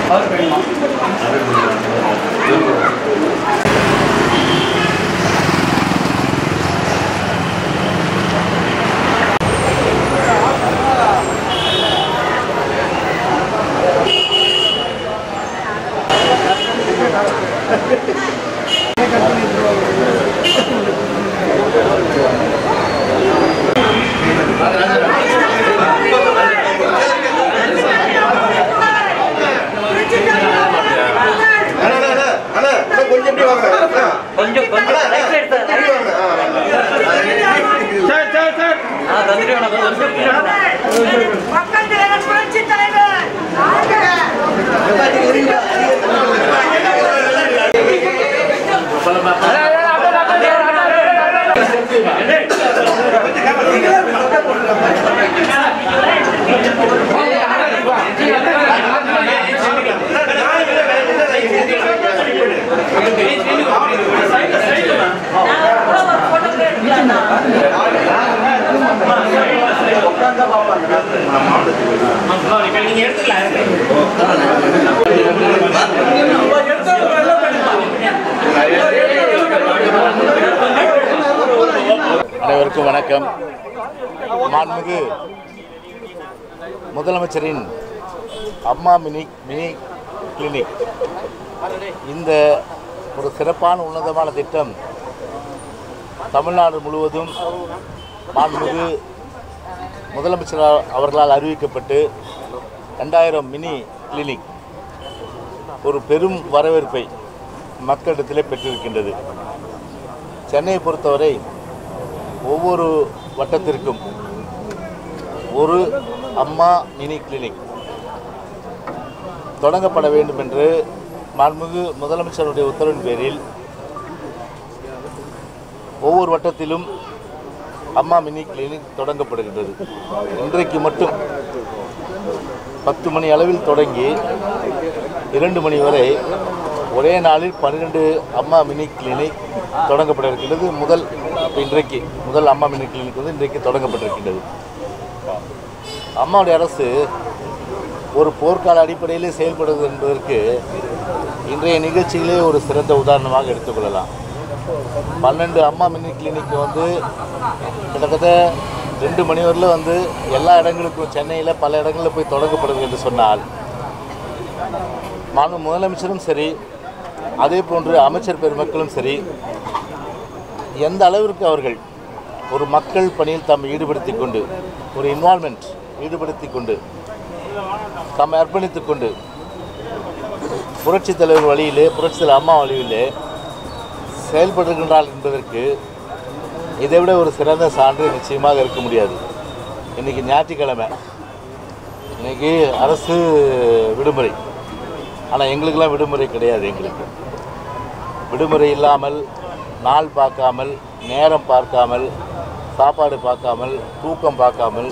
அவர் வேணுமா அண்ணா, அண்ணா, அண்ணா, அண்ணா, அண்ணா, கொஞ்சம் இப்படி வாங்க. அண்ணா. கொஞ்சம் கொஞ்சம் right side sir. இப்படி வாங்க. ஆ, ஆ, தந்துட்டு வேணாம், கொஞ்சம் இப்படி வேணாம். மக்கள் தலைவர் புரட்சி தலைவர் அனைவருக்கும் வணக்கம் மாண்புமிகு முதலமைச்சரின் அம்மா மினி மினி கிளினிக் இந்த ஒரு சிறப்பான உன்னதமான திட்டம் தமிழ்நாடு முழுவதும் மாண்புமிகு முதலமைச்சர் அவர்களால் அறிவிக்கப்பட்டு ரெண்டாயிரம் மினி கிளினிக் ஒரு பெரும் வரவேற்பை மக்களிடத்திலே பெற்றிருக்கின்றது சென்னையை பொறுத்தவரை ஒவ்வொரு வட்டத்திற்கும் ஒரு அம்மா மினி கிளினிக் தொடங்கப்பட வேண்டும் என்று மாண்புமிகு முதலமைச்சருடைய உத்தரவின் பேரில் ஒவ்வொரு வட்டத்திலும் அம்மா மினி கிளினிக் தொடங்கப்படுகின்றது இன்றைக்கு மட்டும் பத்து மணி அளவில் தொடங்கி இரண்டு மணி வரை ஒரே நாளில் பன்னிரெண்டு அம்மா மினி கிளினிக் தொடங்கப்பட இருக்கின்றது முதல் இப்ப இன்றைக்கு முதல் அம்மா மினி கிளினிக் வந்து இன்றைக்கு தொடங்கப்பட்டிருக்கின்றது அம்மாவுடைய அரசு ஒரு போர்க்கால அடிப்படையிலே செயல்படுவது என்பதற்கு இன்றைய நிகழ்ச்சியிலே ஒரு சிறந்த உதாரணமாக எடுத்துக்கொள்ளலாம் பன்னெண்டு அம்மா மினி கிளினிக் வந்து கிட்டத்தட்ட ரெண்டு மணி வரல வந்து எல்லா இடங்களுக்கும் சென்னையில் பல இடங்களில் போய் தொடங்கப்படுது என்று சொன்னால் மாண்பு முதலமைச்சரும் சரி அதே போன்று அமைச்சர் பெருமக்களும் சரி எந்த அளவிற்கு அவர்கள் ஒரு மக்கள் பணியில் தம்மை ஈடுபடுத்தி கொண்டு ஒரு இன்வால்மெண்ட் ஈடுபடுத்தி கொண்டு தம்மை அர்ப்பணித்துக் கொண்டு புரட்சித் தலைவர் வழியிலே புரட்சித் தலைவர் அம்மா வழியிலே செயல்படுகின்றார் என்பதற்கு இதைவிட ஒரு சிறந்த சான்று நிச்சயமாக இருக்க முடியாது இன்றைக்கி ஞாயிற்றுக்கிழமை இன்றைக்கி அரசு விடுமுறை ஆனால் எங்களுக்கெல்லாம் விடுமுறை கிடையாது எங்களுக்கு விடுமுறை இல்லாமல் நாள் பார்க்காமல் நேரம் பார்க்காமல் சாப்பாடு பார்க்காமல் தூக்கம் பார்க்காமல்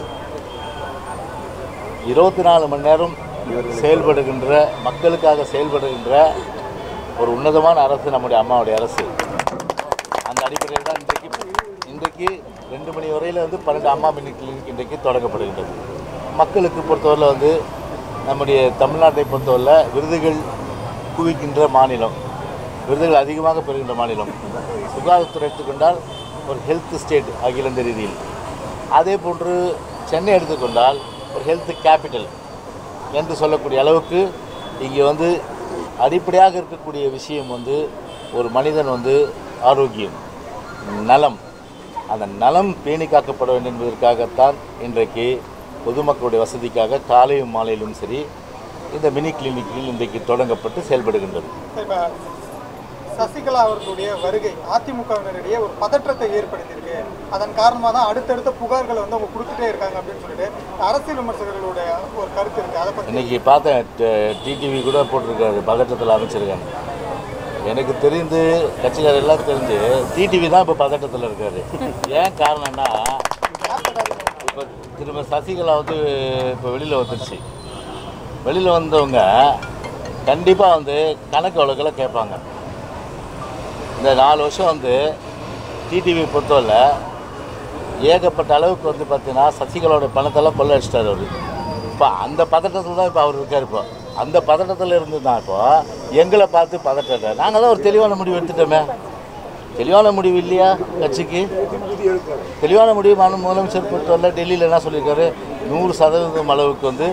இருபத்தி நாலு மணி நேரம் செயல்படுகின்ற மக்களுக்காக செயல்படுகின்ற ஒரு உன்னதமான அரசு நம்முடைய அம்மாவுடைய அரசு அந்த அடிப்படையில் தான் இன்றைக்கு இன்றைக்கு ரெண்டு மணி வரையில் வந்து பன்னெண்டு அம்மா மினி கிளினிக் இன்றைக்கு தொடங்கப்படுகின்றது மக்களுக்கு பொறுத்தவரையில் வந்து நம்முடைய தமிழ்நாட்டை பொறுத்தவரையில் விருதுகள் குவிக்கின்ற மாநிலம் விருதுகள் அதிகமாக பெறுகின்ற மாநிலம் சுகாதாரத்துறை எடுத்துக்கொண்டால் ஒரு ஹெல்த் ஸ்டேட் அகில இந்திய ரீதியில் அதே போன்று சென்னை எடுத்துக்கொண்டால் ஒரு ஹெல்த் கேபிட்டல் என்று சொல்லக்கூடிய அளவுக்கு இங்கே வந்து அடிப்படையாக இருக்கக்கூடிய விஷயம் வந்து ஒரு மனிதன் வந்து ஆரோக்கியம் நலம் அந்த நலம் பேணி காக்கப்பட வேண்டும் என்பதற்காகத்தான் இன்றைக்கு பொதுமக்களுடைய வசதிக்காக காலையும் மாலையிலும் சரி இந்த மினி கிளினிக்கில் இன்றைக்கு தொடங்கப்பட்டு செயல்படுகின்றது இப்ப சசிகலா அவர்களுடைய வருகை அதிமுகவினரிடையே ஒரு பதற்றத்தை ஏற்படுத்தியிருக்கு அதன் காரணமாக தான் அடுத்தடுத்த புகார்களை வந்து அவங்க கொடுத்துட்டே இருக்காங்க அப்படின்னு சொல்லிட்டு அரசியல் விமர்சகர்களுடைய ஒரு கருத்து இருக்கு அதை பத்தி இன்னைக்கு பார்த்தேன் டிடிவி கூட போட்டிருக்காரு பதட்டத்தில் அமைச்சிருக்காங்க எனக்கு தெரிந்து கட்சிக்காரர் எல்லாம் தெரிஞ்சு டிடிவி தான் இப்போ பதட்டத்தில் இருக்காரு ஏன் காரணம்னா இப்போ திரும்ப சசிகலா வந்து இப்போ வெளியில் வந்துருச்சு வெளியில் வந்தவங்க கண்டிப்பாக வந்து கணக்கு வழக்கில் கேட்பாங்க இந்த நாலு வருஷம் வந்து டிடிவி பொறுத்தவரை ஏகப்பட்ட அளவுக்கு வந்து பார்த்தீங்கன்னா சசிகலாவோட பணத்தெல்லாம் கொள்ளடிச்சிட்டார் அவர் இப்போ அந்த பதட்டத்தில் தான் இப்போ அவர் இருக்கார் இப்போ அந்த பதட்டத்தில் இருந்து தான் இப்போ எங்களை பார்த்து பதட்டத்தை நாங்கள் தான் ஒரு தெளிவான முடிவு எடுத்துட்டோமே தெளிவான முடிவு இல்லையா கட்சிக்கு தெளிவான முடிவு மாநில முதலமைச்சர் பொறுத்தவரை டெல்லியில் என்ன சொல்லியிருக்காரு நூறு சதவீதம் அளவுக்கு வந்து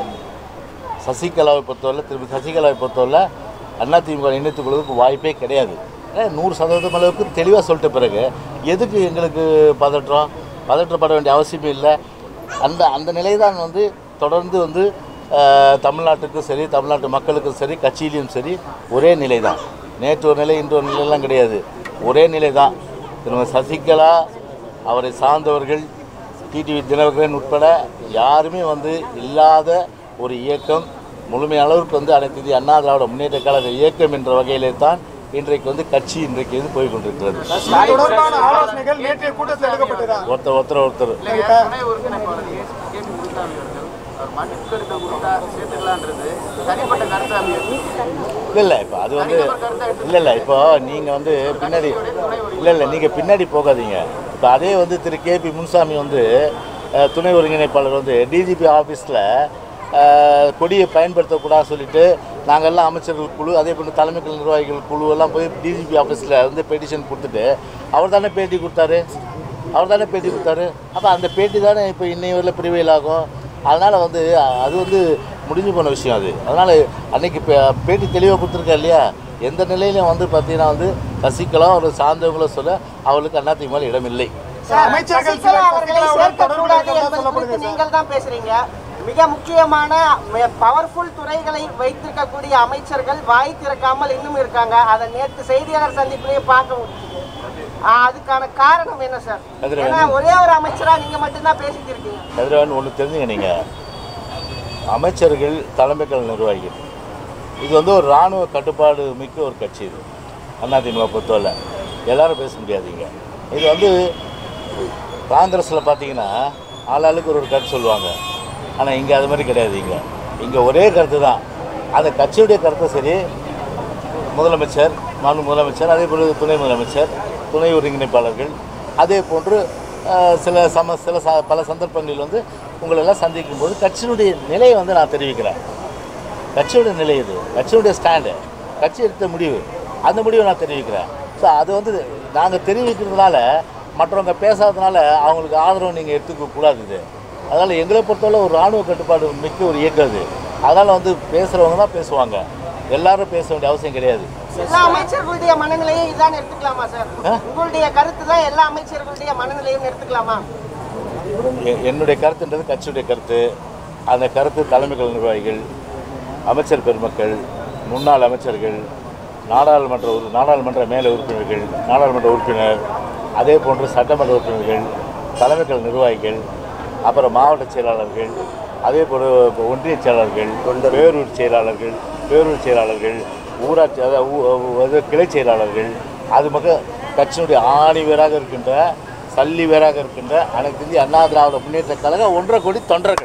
சசிகலாவை பொறுத்தவரை திருப்பி சசிகலாவை பொறுத்தவரை அதிமுக இணைத்துக் கொள்வதற்கு வாய்ப்பே கிடையாது ஏன்னா, நூறு சதவீதம் அளவுக்கு தெளிவாக சொல்லிட்ட பிறகு எதுக்கு எங்களுக்கு பதற்றம் பதற்றப்பட வேண்டிய அவசியமே இல்லை அந்த அந்த நிலை தான் வந்து தொடர்ந்து வந்து ஆஹ், தமிழ்நாட்டுக்கும் சரி தமிழ்நாட்டு மக்களுக்கும் சரி கட்சியிலையும் சரி ஒரே நிலை தான் நேற்று ஒரு நிலை இன்று ஒரு நிலையெல்லாம் கிடையாது ஒரே நிலை தான் திரும்ப சசிகலா அவரை சார்ந்தவர்கள் டிடிவி தினகரன் உட்பட யாருமே வந்து இல்லாத ஒரு இயக்கம் முழுமையான அளவுக்கு வந்து அனைத்து இந்திய அண்ணா திராவிட முன்னேற்ற கழக இயக்கம் என்ற வகையிலே தான் இன்றைக்கு வந்து கட்சி இன்றைக்கு இது போய் கொண்டிருக்கிறது இது தொடர்பான ஆலோசனைகள் நேற்றைய கூட்டத்தில் எடுக்கப்பட்டதா ஒருத்தர் ஒருத்தர் ஒருத்தர் துணை ஒருங்கிணைப்பாளர் கே பி முனுசாமி அவர்கள் அவர் மன்னிப்பு கடிதம் கொடுத்தா சேர்த்துக்கலான்றது தனிப்பட்ட கருத்து அமையாது இல்லை இல்லை இப்போ அது வந்து இல்லை இல்லை இப்போ நீங்கள் வந்து பின்னாடி இல்லை இல்லை நீங்கள் பின்னாடி போகாதீங்க இப்போ அதே வந்து திரு கே பி முனுசாமி வந்து அஹ், துணை ஒருங்கிணைப்பாளர் வந்து டிஜிபி ஆஃபீஸில் கொடியை பயன்படுத்தக்கூடாதுன்னு சொல்லிட்டு நாங்கள்லாம் அமைச்சர்கள் குழு அதே போல் தலைமை கழக நிர்வாகிகள் குழு எல்லாம் போய் டிஜிபி ஆஃபீஸில் வந்து பெட்டிஷன் கொடுத்துட்டு அவர் தானே பேட்டி கொடுத்தாரு அவர் தானே பேட்டி கொடுத்தாரு அப்போ அந்த பேட்டி தானே இப்போ இன்னைய வரல பிரிவையில் ஆகும் அதனால் வந்து அ- அது வந்து முடிஞ்சு போன விஷயம் அது அதனால் அன்னைக்கு பே- பேட்டி தெளிவாக கொடுத்துருக்கா இல்லையா எந்த நிலையிலும் வந்து பார்த்தீங்கன்னா வந்து சசிகலா ஒரு சார்ந்தவங்கள சொல்ல அவளுக்கு அதிமுக மேல் இடமில்லை அமைச்சர்கள் சசிகலா சிலர் அவர்களை சசிகலாவுடன் தொடர்பு சேர்க்கக்கூடாது இருக்கிறதா என்பது சொல்லப்படுது குறித்து சார். நீங்கள் தான் பேசுறீங்க மிக முக்கியமான பவர்ஃபுல் துறைகளை வைத்திருக்கக்கூடிய அமைச்சர்கள் வாய் திறக்காமல் இன்னும் இருக்காங்க அதை நேற்று செய்தியாளர் சந்திப்பிலேயே பார்க்க முடியுது ஆஹ் அதுக்கான காரணம் என்ன சார் அதுல ஏன்னா ஒரே ஒரு அமைச்சரா நீங்க மட்டும்தான் பேசிட்டு இருக்கீங்க கதிரவன் ஒன்று தெரிஞ்சுங்க நீங்கள் அமைச்சர்கள் தலைமைக்கழக நிர்வாகிகள் இது வந்து ஒரு இராணுவ கட்டுப்பாடு மிக்க ஒரு கட்சி இது அதிமுக பொறுத்தவரை எல்லாரும் பேச முடியாதீங்க இது வந்து காங்கிரஸில் பார்த்தீங்கன்னா ஆளாளுக்கு ஒரு ஒரு கருத்து சொல்லுவாங்க ஆனால் இங்கே அது மாதிரி கிடையாது இங்கே இங்கே ஒரே கருத்து தான் அந்த கட்சியுடைய கருத்தை சரி முதலமைச்சர் மாநில முதலமைச்சர் அதே போல் துணை முதலமைச்சர் துணை ஒருங்கிணைப்பாளர்கள் அதே போன்று அஹ், சில சம சில ச பல சந்தர்ப்பங்களில் வந்து உங்களெல்லாம் சந்திக்கும் போது கட்சியினுடைய நிலையை வந்து நான் தெரிவிக்கிறேன் கட்சியோட நிலை இது கட்சியுடைய ஸ்டாண்டு கட்சி எடுத்த முடிவு அந்த முடிவை நான் தெரிவிக்கிறேன் ஸோ அது வந்து நாங்கள் தெரிவிக்கிறதுனால மற்றவங்க பேசாததுனால அவங்களுக்கு ஆதரவு நீங்கள் எடுத்துக்க கூடாது இது அதனால் எங்களை பொறுத்தவரை ஒரு இராணுவ கட்டுப்பாடு மிக்க ஒரு இயக்கம் இது அதனால் வந்து பேசுகிறவங்க தான் பேசுவாங்க எல்லாரும் பேச வேண்டிய அவசியம் கிடையாது எல்லா அமைச்சர்களுடைய மனநிலையும் இதான் எடுத்துக்கலாமா சார் உங்களுடைய கருத்து தான் எல்லா அமைச்சர்களுடைய மனநிலையும் எடுத்துக்கலாமா எ- என்னுடைய கருத்துன்றது கட்சியுடைய கருத்து அந்த கருத்து தலைமைகள் நிர்வாகிகள் அமைச்சர் பெருமக்கள் முன்னாள் அமைச்சர்கள் நாடாளுமன்ற உறு- நாடாளுமன்ற மேல உறுப்பினர்கள் நாடாளுமன்ற உறுப்பினர் அதே போன்று சட்டமன்ற உறுப்பினர்கள் தலைமைகள் நிர்வாகிகள் அப்புறம் மாவட்ட செயலாளர்கள் அதே போல் ஒன்றிய செயலாளர்கள் பேரூர் செயலாளர்கள் பேரூர் செயலாளர்கள் ஊராட்சி அதாவது ஊ- ஊ- அது கிளை செயலாளர்கள் அது மக கட்சியினுடைய ஆணி வேராக இருக்கின்ற சல்லி வேராக இருக்கின்ற அனைத்து இந்திய அண்ணா திராவிட முன்னேற்ற கழக ஒன்றரை கோடி தொண்டர்கள்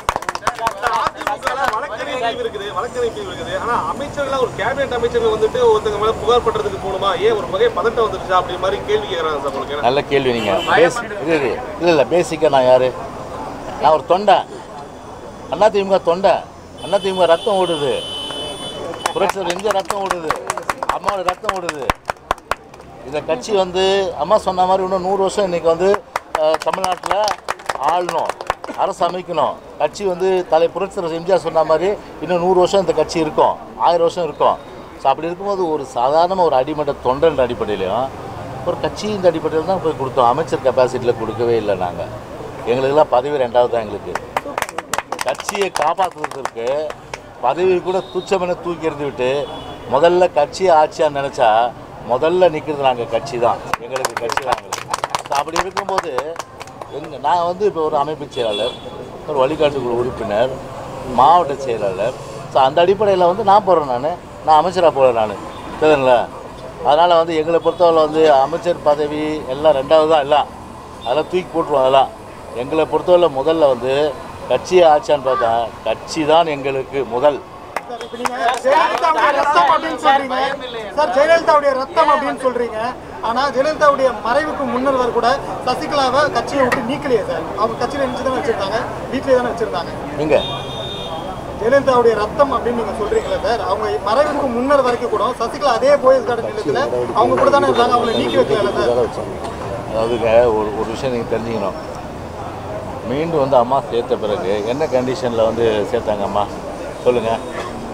அதிமுகல வழக்கறிஞர் பிரிவு இருக்குது வழக்கறிஞர் பிரிவு இருக்குது ஆனா அமைச்சர்கள் ஒரு கேபினெட் அமைச்சர்கள் வந்துட்டு ஒருத்தங்க மேல புகார் பண்றதுக்கு போகணுமா ஏன் ஒரு வகை பதட்டம் வந்துருச்சா அப்படி மாதிரி கேள்வி கேட்கறாங்க சார் உங்களுக்கு நல்ல கேள்வி நீங்கள் பேஸ் இது இது இல்லை இல்லை பேசிக்காக நான் யார் நான் ஒரு தொண்டை அதிமுக தொண்டை அதிமுக ரத்தம் ஓடுது புரட்சியர் எங்க ரத்தம் ஓடுது அம்மாவோட ரத்தம் ஓடுது இந்த கட்சி வந்து அம்மா சொன்ன மாதிரி இன்னும் நூறு வருஷம் இன்றைக்கி வந்து தமிழ்நாட்டில் ஆளணும் அரசு அமைக்கணும் கட்சி வந்து தலை புரட்சியர் எம்ஜிஆர் சொன்ன மாதிரி இன்னும் நூறு வருஷம் இந்த கட்சி இருக்கும் ஆயிரம் வருஷம் இருக்கும் ஸோ அப்படி இருக்கும்போது ஒரு சாதாரண ஒரு அடிமட்ட தொண்டன்ற அடிப்படையிலையும் ஒரு கட்சி இந்த அடிப்படையில் தான் போய் கொடுத்தோம் அமைச்சர் கெப்பாசிட்டியில் கொடுக்கவே இல்லை நாங்கள் எங்களுக்கெல்லாம் பதவி ரெண்டாவது தான் எங்களுக்கு கட்சியை காப்பாற்றுவதற்கு பதவி கூட துச்சமென தூக்கி எறிந்து விட்டு முதல்ல கட்சியை ஆட்சியாக நினச்சா முதல்ல நிற்கிறது நாங்கள் கட்சி தான் எங்களுக்கு கட்சி தான் எங்களுக்கு ஸோ அப்படி இருக்கும்போது எங்க நான் வந்து இப்போ ஒரு அமைப்பு செயலாளர் ஒரு வழிகாட்டு குழு உறுப்பினர் மாவட்ட செயலாளர் ஸோ அந்த அடிப்படையில் வந்து நான் போகிறேன் நான் நான் அமைச்சராக போகிறேன் நான் தெரியுங்களா அதனால் வந்து எங்களை பொறுத்தவரை வந்து அமைச்சர் பதவி எல்லாம் ரெண்டாவது தான் எல்லாம் அதெல்லாம் தூக்கி போட்டுருவோம் அதெல்லாம் எங்களை பொறுத்தவரை முதல்ல வந்து கட்சியை ஆச்சான்னு பார்த்தா கட்சி தான் எங்களுக்கு முதல் சார், இப்ப நீங்க ஜெயலலிதாவுடைய ரத்தம் அப்படின்னு சொல்றீங்க சார் ஜெயலலிதாவுடைய ரத்தம் அப்படின்னு சொல்றீங்க ஆனா ஜெயலலிதாவுடைய மறைவுக்கு முன்னர் வரை கூட சசிகலாவை கட்சியை விட்டு நீக்கலையே சார் அவங்க கட்சியில நினைச்சு தானே வச்சிருந்தாங்க வீட்லயே தானே வச்சிருந்தாங்க எங்க ஜெயலலிதாவுடைய ரத்தம் அப்படின்னு நீங்க சொல்றீங்களா சார் அவங்க மறைவுக்கு முன்னர் வரைக்கும் கூட சசிகலா அதே போயஸ் கார்டு நிலையத்துல அவங்க கூட தானே இருந்தாங்க அவங்களை நீக்கி வைக்கல சார் அதாவதுங்க ஒரு ஒரு விஷயம் நீங்கள் தெரிஞ்சுக்கணும் மீண்டும் வந்து அம்மா சேர்த்த பிறகு என்ன கண்டிஷனில் வந்து சேர்த்தாங்க அம்மா சொல்லுங்கள்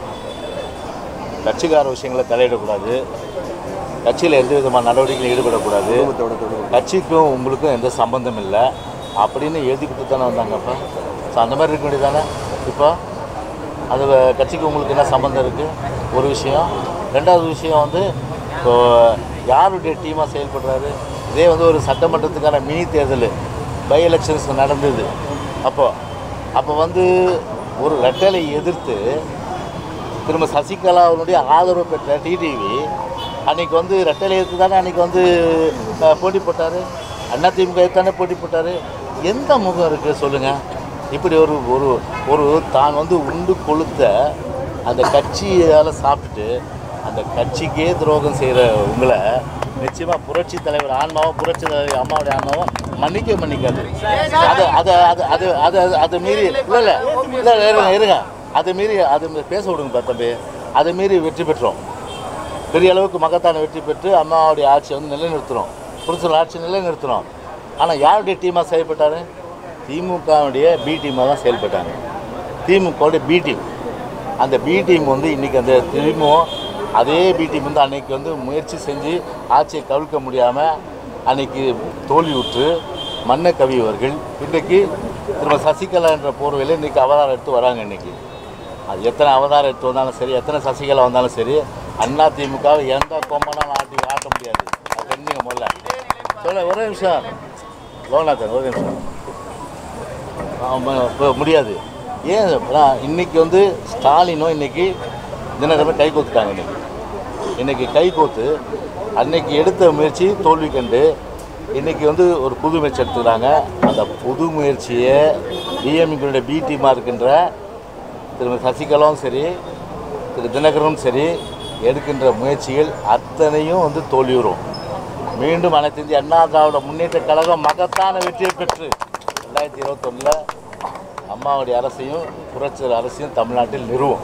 கட்சிக்கார விஷயங்களை தலையிடக்கூடாது கட்சியில் எந்த விதமான நடவடிக்கையில் ஈடுபடக்கூடாது கட்சிக்கும் உங்களுக்கும் எந்த சம்பந்தம் இல்லை அப்படின்னு எழுதி கொடுத்து தானே வந்தாங்கப்பா ஸோ அந்த மாதிரி இருக்க வேண்டியதானே இப்போ அது வ- கட்சிக்கு உங்களுக்கு என்ன சம்மந்தம் இருக்குது ஒரு விஷயம் ரெண்டாவது விஷயம் வந்து இப்போ யாருடைய டீமாக செயல்படுறாரு இதே வந்து ஒரு சட்டமன்றத்துக்கான மினி தேர்தல் பை எலெக்ஷன்ஸ் நடந்தது அப்போ அப்போ வந்து ஒரு ரெட்டலை எதிர்த்து திரும்ப சசிகலா அவருடைய ஆதரவு பெற்ற டிடிவி அன்னைக்கு வந்து ரெட்டலை எடுத்து தானே அன்னைக்கு வந்து அஹ், போட்டி போட்டார் அண்ணா திமுக தானே போட்டி போட்டார் எந்த முகம் இருக்குது சொல்லுங்கள் இப்படி ஒரு ஒரு ஒரு தான் வந்து உண்டு கொளுத்த அந்த கட்சியால் சாப்பிட்டுட்டு அந்த கட்சிக்கே துரோகம் செய்கிற உங்களை நிச்சயமாக புரட்சி தலைவர் ஆன்மாவும் புரட்சி தலைவர் அம்மாவுடைய ஆன்மாவும் மன்னிக்க மன்னிக்காது அது அது அது அது அது அது அது மீறி இல்லை இல்லை இல்லை இருங்க இருங்க அதை மீறி அது மீ- பேச விடுங்க பா தம்பி அதை மீறி வெற்றி பெற்றோம் பெரிய அளவுக்கு மகத்தான வெற்றி பெற்று அம்மாவுடைய ஆட்சியை வந்து நிலைநிறுத்துறோம் புருஷன் ஆட்சி நிலைநிறுத்துறோம் ஆனால் யாருடைய டீமாக செயல்பட்டார் திமுகவுடைய பி டீமாக தான் செயல்பட்டாங்க திமுகவுடைய பி டீம் அந்த பி டீம் வந்து இன்றைக்கி அந்த திரும்பவும் அதே பி டீம் வந்து அன்னைக்கு வந்து முயற்சி செஞ்சு ஆட்சியை கவிழ்க்க முடியாமல் அன்னைக்கு தோல்வியுற்று மன்ன கவியவர்கள் இன்றைக்கு திரும்ப சசிகலா என்ற போர்வையில் இன்றைக்கி அவதாரம் எடுத்து வராங்க இன்றைக்கி அது எத்தனை அவதாரம் எடுத்து வந்தாலும் சரி எத்தனை சசிகலா வந்தாலும் சரி அண்ணா திமுகவை எந்த கொம்பனாலும் ஆட்டி ஆட்ட முடியாது அது தெரிஞ்சுங்க முதல்ல சொல்ல ஒரே நிமிஷம் லோகநாதன் ஒரு நிமிஷம் ஆமாம் இப்போ முடியாது ஏன் அப்படின்னா இன்னைக்கு வந்து ஸ்டாலினும் இன்னைக்கு தினகரன் கை கோத்துட்டாங்க இன்னைக்கு இன்னைக்கு கை கோத்து அன்னைக்கு எடுத்த முயற்சி தோல்வி கண்டு இன்னைக்கு வந்து ஒரு புது முயற்சி எடுத்துக்கிறாங்க அந்த புது முயற்சியை டிஎம்களுடைய பி டீமாக இருக்கின்ற திருமதி சசிகலாவும் சரி திரு தினகரனும் சரி எடுக்கின்ற முயற்சிகள் அத்தனையும் வந்து தோல்வியுறும் மீண்டும் அனைத்து இந்திய அண்ணா திராவிட முன்னேற்ற கழகம் மகத்தான வெற்றியை பெற்று ரெண்டாயிரத்தி இருபத்தொன்னில் அம்மாவுடைய அரசையும் புரட்சியர் அரசையும் தமிழ்நாட்டில் நிறுவும்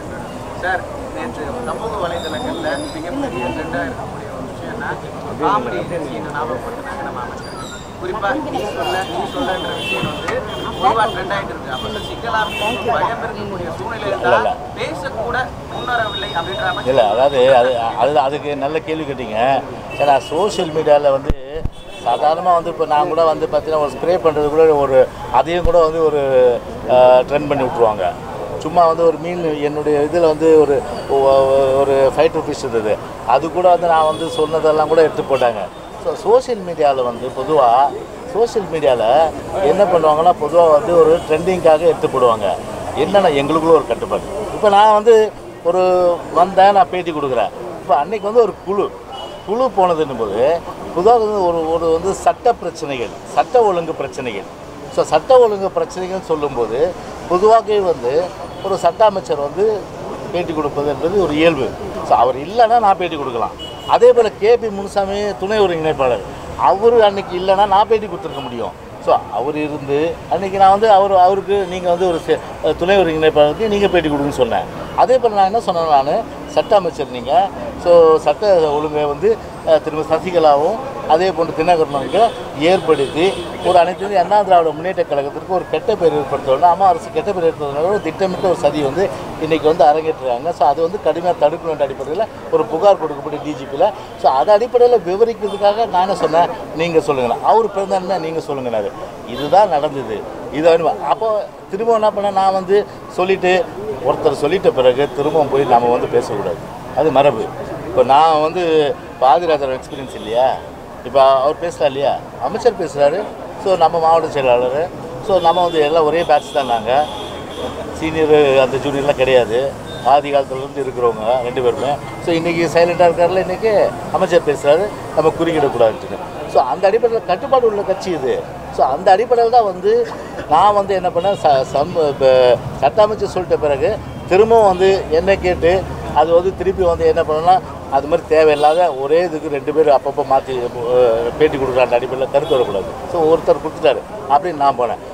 சார் நேற்று சமூக வலைதளங்கள்ல மிகப்பெரிய ட்ரெண்டாக இருக்கக்கூடிய ஒரு விஷயம்னா காமெடி சீனை ஞாபகப்படுத்தினாங்க நம்ம அமைச்சர் குறிப்பா நீ சொல்ல நீ சொல்லன்ற விஷயம் வந்து பொதுவாக ட்ரெண்ட் ஆகிட்டு இருக்கு அப்போ சசிகலா பயம் இருக்கக்கூடிய சூழ்நிலை இல்ல, இல்ல. பேசக்கூட முன்னரவில்லை அப்படின்ற அமைச்சர் இல்லை அதாவது அது அது அதுக்கு நல்ல கேள்வி கேட்டீங்க ஏன்னா சோஷியல் மீடியாவில் வந்து சாதாரணமாக வந்து இப்போ நான் கூட வந்து பார்த்தீங்கன்னா ஒரு ஸ்ப்ரே பண்ணுறது கூட ஒரு அதையும் கூட வந்து ஒரு ட்ரெண்ட் பண்ணி விட்ருவாங்க சும்மா வந்து ஒரு மீன் என்னுடைய இதில் வந்து ஒரு ஒ- ஒரு ஃபைவ் ருபீஸ் இருந்தது அது கூட வந்து நான் வந்து சொன்னதெல்லாம் கூட எடுத்து போட்டாங்க ஸோ சோஷியல் மீடியாவில் வந்து பொதுவாக சோஷியல் மீடியாவில் என்ன பண்ணுவாங்கன்னா பொதுவாக வந்து ஒரு ட்ரெண்டிங்காக எடுத்து போடுவாங்க என்னென்னா எங்களுக்குள்ள ஒரு கட்டுப்பாடு இப்போ நான் வந்து ஒரு வந்தேன் நான் பேட்டி கொடுக்குறேன் இப்போ அன்னைக்கு வந்து ஒரு குழு குழு போனதுன்னும் போது பொதுவாக வந்து ஒரு ஒரு வந்து சட்ட பிரச்சனைகள் சட்ட ஒழுங்கு பிரச்சனைகள் ஸோ சட்ட ஒழுங்கு பிரச்சனைகள் சொல்லும்போது பொதுவாகவே வந்து ஒரு சட்ட அமைச்சர் வந்து பேட்டி கொடுப்பது என்பது ஒரு இயல்பு ஸோ அவர் இல்லைன்னா நான் பேட்டி கொடுக்கலாம் அதே போல் கேபி முனுசாமி துணை ஒருங்கிணைப்பாளர் அவர் அன்னைக்கு இல்லைன்னா நான் பேட்டி கொடுத்துருக்க முடியும் ஸோ அவர் இருந்து அன்றைக்கி நான் வந்து அவர் அவருக்கு நீங்கள் வந்து ஒரு செ- துணை ஒருங்கிணைப்பாளருக்கு நீங்கள் பேட்டி கொடுங்கன்னு சொன்னேன் அதே போல் நான் என்ன சொன்னேன் நான் சட்ட அமைச்சர் நீங்கள் ஸோ சட்ட ஒழுங்கை வந்து அஹ், திரும்ப சசிகலாவும் அதே போன்று தினகரனுக்கு ஏற்படுத்தி ஒரு அனைத்து இந்திய அண்ணா திராவிட முன்னேற்ற கழகத்திற்கு ஒரு கெட்ட பேர் ஏற்படுத்தணும் அம்மா அரசு கெட்ட பேர் ஏற்படுத்தினால ஒரு திட்டமிட்ட ஒரு சதி வந்து இன்றைக்கி வந்து அரங்கேற்றுறாங்க ஸோ அது வந்து கடுமையாக தடுக்கணுன்ற அடிப்படையில் ஒரு புகார் கொடுக்கப்பட்ட டிஜிபியில் ஸோ அது அடிப்படையில் விவரிக்கிறதுக்காக நான் என்ன சொன்னேன் நீங்கள் சொல்லுங்களேன் அவர் பிறந்தாருன்னா நீங்கள் சொல்லுங்கனாரு இதுதான் நடந்தது இது அனுபவம் அப்போ திரும்ப என்ன பண்ண நான் வந்து சொல்லிட்டு ஒருத்தர் சொல்லிட்ட பிறகு திரும்பவும் போய் நம்ம வந்து பேசக்கூடாது அது மரபு இப்போ நான் வந்து பாதிராஜர் எக்ஸ்பீரியன்ஸ் இல்லையா இப்போ அவர் பேசுகிறா இல்லையா அமைச்சர் பேசுகிறாரு ஸோ நம்ம மாவட்ட செயலாளர் ஸோ நம்ம வந்து எல்லாம் ஒரே பேட்ச் தான் நாங்கள் சீனியர் அந்த ஜூனியர்லாம் கிடையாது ஆதி காலத்துலேருந்து இருக்கிறவங்க ரெண்டு பேருமே ஸோ இன்றைக்கி சைலண்ட்டாக இருக்கார்ல இன்றைக்கி அமைச்சர் பேசுகிறாரு நம்ம குறுக்கிடக்கூடாதுன்னு ஸோ அந்த அடிப்படையில் கட்டுப்பாடு உள்ள கட்சி இது ஸோ அந்த அடிப்படையில் தான் வந்து நான் வந்து என்ன பண்ணேன் ச சம் இப்போ சட்ட அமைச்சர் சொல்லிட்ட பிறகு திரும்பவும் வந்து என்ன கேட்டு அது வந்து திருப்பி வந்து என்ன பண்ணணும்னா அது மாதிரி தேவையில்லாத ஒரே இதுக்கு ரெண்டு பேர் அப்பப்போ மாற்றி பேட்டி கொடுக்குற அந்த அடிப்படையில் கருத்து வரக்கூடாது ஸோ ஒருத்தர் கொடுத்துட்டாரு அப்படின்னு நான் போனேன்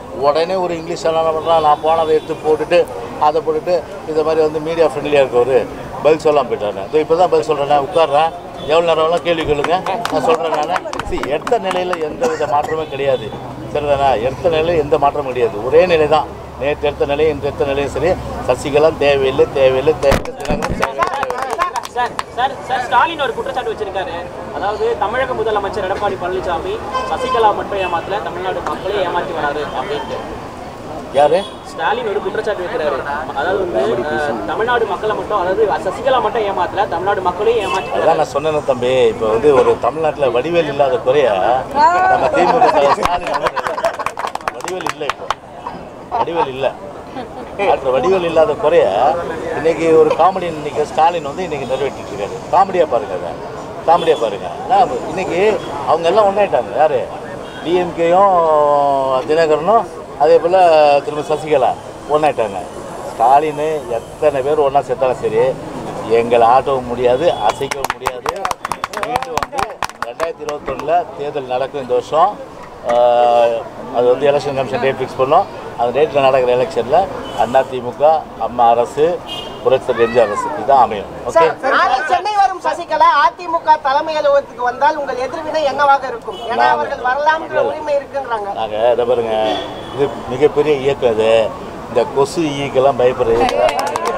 உடனே ஒரு இங்கிலீஷ் என்ன பண்ணுறான் நான் போனதை எடுத்து போட்டுட்டு அதை போட்டுட்டு இந்த மாதிரி வந்து மீடியா ஃப்ரெண்ட்லியாக இருக்கவர் பதில் சொல்லாமல் போயிட்டாரு இதோ இப்போ தான் பதில் சொல்கிறேன் உட்கார்றேன் எவ்வளோ நேரம்லாம் கேள்வி கேளுங்க நான் சொல்கிறேன் நான் சி எடுத்த நிலையில் எந்த வித மாற்றமும் கிடையாது சரிதானா எடுத்த நிலையில் எந்த மாற்றமும் கிடையாது ஒரே நிலை தான் நேற்று எடுத்த நிலை இன்று எடுத்த நிலையும் சரி சசிகலா தேவையில்லை தேவையில்லை தேவையில்லை தினகரன் தேவையில்லை தேவையில்லை சார் சார் சார் ஸ்டாலின் ஒரு குற்றச்சாட்டு வச்சிருக்காரு அதாவது தமிழக முதலமைச்சர் எடப்பாடி பழனிசாமி சசிகலா மட்டும் ஏமாத்தல தமிழ்நாடு மக்களே ஏமாத்தி வராரு அப்படின்ட்டு யாரு ஸ்டாலின் ஒரு குற்றச்சாட்டு வைக்கிறாரு அதாவது வந்து அஹ், தமிழ்நாடு மக்களை மட்டும் அதாவது சசிகலா மட்டும் ஏமாத்தல தமிழ்நாடு மக்களையும் ஏமாத்தி அதான் நான் சொன்னேன் தம்பி இப்போ வந்து ஒரு தமிழ்நாட்டில் வடிவேல் இல்லாத குறைய நம்ம திமுக ஸ்டாலின் வந்து வடிவேல் இல்லை இப்போ வடிவேல் இல்லை டாக்டர் வடிவேல் இல்லாத குறைய இன்னைக்கு ஒரு காமெடி இன்னைக்கு ஸ்டாலின் வந்து இன்னைக்கு நிறைவேற்றிட்டு இருக்காரு காமெடியாக பாருங்க அதை காமெடியாக பாருங்க நான் இன்னைக்கு அவங்க எல்லாம் ஒன்றாயிட்டாங்க யாரு டிஎம்கேயும் தினகரனும் அதே போல் திரும்ப சசிகலா ஒன்றாயிட்டாங்க ஸ்டாலின் எத்தனை பேர் ஒன்றா சேர்த்தாலும் சரி எங்களை ஆட்டவும் முடியாது அசைக்கவும் முடியாது மீண்டும் வந்து ரெண்டாயிரத்தி இருபத்தொன்னில் தேர்தல் நடக்கும் இந்த வருஷம் ஆஹ், அது வந்து எலெக்ஷன் கமிஷன் டேட் ஃபிக்ஸ் பண்ணோம் அந்த டேட்டில் நடக்கிற எலெக்ஷனில் அண்ணா திமுக அம்மா அரசு புரட்சி எம்ஜிஆர் அரசு இதுதான் அமையும் ஓகே சார், நாளை சென்னை வரும் சசிகலா அதிமுக தலைமை அலுவலகத்துக்கு வந்தால் உங்கள் எதிர்வினை என்னவாக இருக்கும் ஏன்னா அவர்கள் வரலாம்ன்ற உரிமை இருக்குன்றாங்க நாங்கள் இதை பாருங்க இது மிகப்பெரிய இயக்கம் இது இந்த கொசு ஈக்கெல்லாம் பயப்படுற இயக்கம்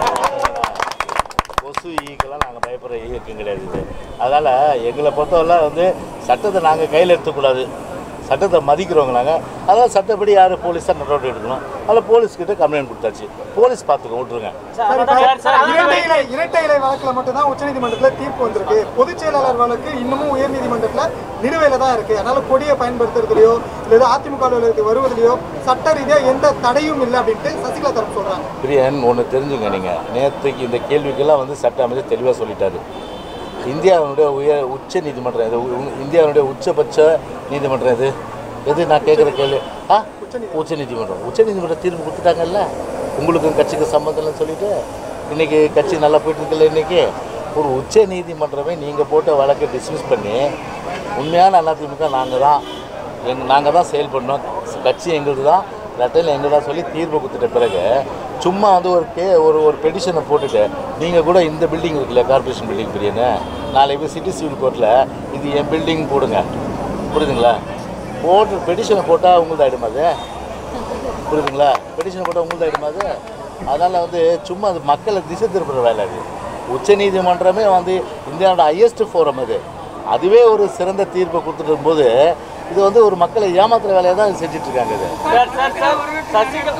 கொசு ஈக்கெல்லாம் நாங்கள் பயப்படுற இயக்கம் கிடையாது இது அதனால் எங்களை பொறுத்தவரை வந்து சட்டத்தை நாங்கள் கையில் எடுத்துக்கூடாது சட்டத்தை மதிக்கிறவங்க நாங்கள் அதாவது சட்டப்படி யார் போலீஸாக நடவடிக்கை எடுக்கணும் அதில் போலீஸ்கிட்ட கம்ப்ளைண்ட் கொடுத்தாச்சு போலீஸ் பார்த்துக்க விட்டுருங்க சார் சார் சார் இரட்டை இலை இரட்டை இலை வழக்குல மட்டும்தான் உச்சநீதிமன்றத்துல தீர்ப்பு வந்திருக்கு பொதுச் செயலாளர் வழக்கு இன்னமும் உயர்நீதிமன்றத்துல நிலுவையில தான் இருக்கு அதனால கொடியை பயன்படுத்துறதுலயோ இல்ல அதிமுக அலுவலகத்துக்கு வருவதிலையோ சட்ட ரீதியா எந்த தடையும் இல்லை அப்படின்ட்டு சசிகலா தரப்பு சொல்றாங்க பிரியன் ஒன்று தெரிஞ்சுங்க நீங்கள் நேற்றுக்கு இந்த கேள்விக்கெல்லாம் வந்து சட்ட அமைச்சர் தெளிவாக சொல்லிட்டாரு இந்தியாவினுடைய உயர் உச்ச நீதிமன்றம் இது உ- இந்தியாவினுடைய உச்சபட்ச நீதிமன்றம் இது எது நான் கேட்குற கேள்வி ஆ உச்ச நீதிமன்றம் உச்ச நீதிமன்றம் தீர்ப்பு கொடுத்துட்டாங்கல்ல உங்களுக்கும் கட்சிக்கு சம்மந்தம் இல்லைன்னு சொல்லிட்டு இன்னைக்கு கட்சி நல்லா போயிட்டு இருக்குல்ல இன்னைக்கு ஒரு உச்ச நீதிமன்றமே நீங்கள் போட்ட வழக்கை டிஸ்மிஸ் பண்ணி உண்மையான அதிமுக நாங்கள் தான் எங் நாங்கள் தான் செயல்படணும் கட்சி எங்களுது தான் லெட்டரில் எங்கள் தான் சொல்லி தீர்ப்பு கொடுத்துட்ட பிறகு சும்மா வந்து ஒரு கே ஒரு ஒரு பெட்டிஷனை போட்டுட்டு நீங்கள் கூட இந்த பில்டிங் இருக்குல்ல கார்பரேஷன் பில்டிங் பிரியன்னு நாளைக்கு போய் சிட்டி சிவில் கோர்ட்டில் இது என் பில்டிங் போடுங்க புரியுதுங்களா போட்டு பெட்டிஷனை போட்டால் உங்களுக்கு ஆகிடுமா அது புரியுதுங்களா பெட்டிஷன் போட்டால் உங்களுக்கு ஆகிடுமா அது அதனால் வந்து சும்மா அது மக்களை திசை திருப்புற வேலை அது உச்சநீதிமன்றமே வந்து இந்தியாவோட ஹையஸ்ட் ஃபோரம் அது அதுவே ஒரு சிறந்த தீர்ப்பை கொடுத்துட்டு போது இது வந்து ஒரு மக்களை ஏமாத்துற வேலையை தான் செஞ்சுட்டு இருக்காங்க இது சார் சார் சார் சசிகலா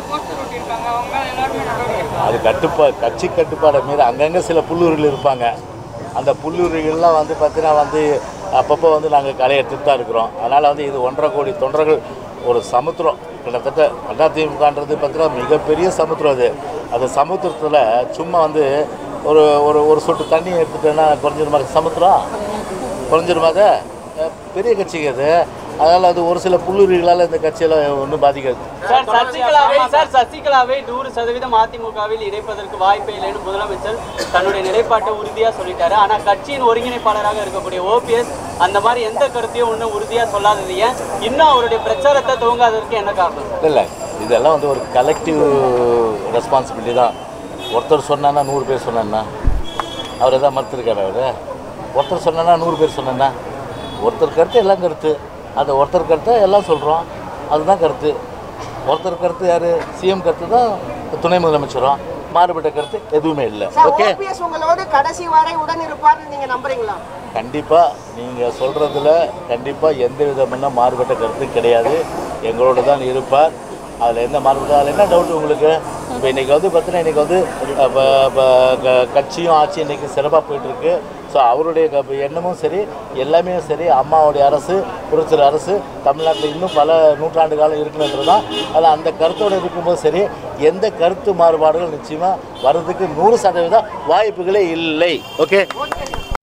அது கட்டுப்பா கட்சி கட்டுப்பாடை மீறி அங்கங்கே சில புல்லூரிகள் இருப்பாங்க அந்த புல்லூரிகள்லாம் வந்து பார்த்தீங்கன்னா வந்து அப்பப்போ வந்து நாங்கள் களை எடுத்துட்டு தான் இருக்கிறோம் அதனால் வந்து இது ஒன்றரை கோடி தொண்டர்கள் ஒரு சமுத்திரம் கிட்டத்தட்ட அதிமுகன்றது பார்த்தீங்கன்னா மிகப்பெரிய சமுத்திரம் அது அந்த சமுத்திரத்தில் சும்மா வந்து ஒரு ஒரு ஒரு சொட்டு தண்ணி எடுத்துட்டேன்னா குறைஞ்சிருமா சமுத்திரம் குறைஞ்சிருமா அது அஹ் பெரிய கட்சிங்க அது அதனால் அது ஒரு சில புல்லுரிகளால் இந்த கட்சியெல்லாம் ஒன்றும் பாதிக்காது சார் சசிகலாவை சார் சசிகலாவை நூறு சதவீதம் அதிமுகவில் இணைப்பதற்கு வாய்ப்பே இல்லைன்னு முதலமைச்சர் தன்னுடைய நிலைப்பாட்டை உறுதியா சொல்லிட்டாரு ஆனா கட்சியின் ஒருங்கிணைப்பாளராக இருக்கக்கூடிய ஓபிஎஸ் அந்த மாதிரி எந்த கருத்தையும் ஒன்றும் உறுதியா சொல்லாதது ஏன் இன்னும் அவருடைய பிரச்சாரத்தை துவங்காததற்கு என்ன காரணம் சார் இல்லை இதெல்லாம் வந்து ஒரு கலெக்டிவ் ரெஸ்பான்சிபிலிட்டி தான் ஒருத்தர் சொன்னான்னா நூறு பேர் சொன்னான்னா அவர் எதாவது மறுத்துருக்காரு அவர் ஒருத்தர் சொன்னான்னா நூறு பேர் சொன்னான்னா ஒருத்தர் கருத்து எல்லாம் கருத்து அந்த ஒருத்தர் கருத்தை எல்லாம் சொல்கிறோம் அதுதான் கருத்து ஒருத்தர் கருத்து யார் சிஎம் கருத்து தான் துணை முதலமைச்சரும் மாறுபட்ட கருத்து எதுவுமே இல்லை சார் ஓகே ஓபிஎஸ் உங்களோடு கடைசி வரை உடன் இருப்பார்னு நீங்க நம்புறீங்களா கண்டிப்பாக நீங்கள் சொல்கிறதுல கண்டிப்பாக எந்த விதமான மாறுபட்ட கருத்து கிடையாது எங்களோட தான் இருப்பார் அதில் எந்த மாறுபட்ட அதில் என்ன டவுட் உங்களுக்கு இப்போ இன்றைக்கி வந்து பார்த்தீங்கன்னா இன்றைக்கி வந்து அஹ், ப- ப- க- கட்சியும் ஆட்சி இன்றைக்கி சிறப்பாக போயிட்டுருக்கு ஸோ அவருடைய க- எண்ணமும் சரி எல்லாமே சரி அம்மாவுடைய அரசு புரட்சிகர அரசு தமிழ்நாட்டில் இன்னும் பல நூற்றாண்டு காலம் இருக்கணுன்றது தான் அதில் அந்த கருத்தோடு இருக்கும்போது சரி எந்த கருத்து மாறுபாடுகள் நிச்சயமாக வர்றதுக்கு நூறு சதவீதம் வாய்ப்புகளே இல்லை ஓகே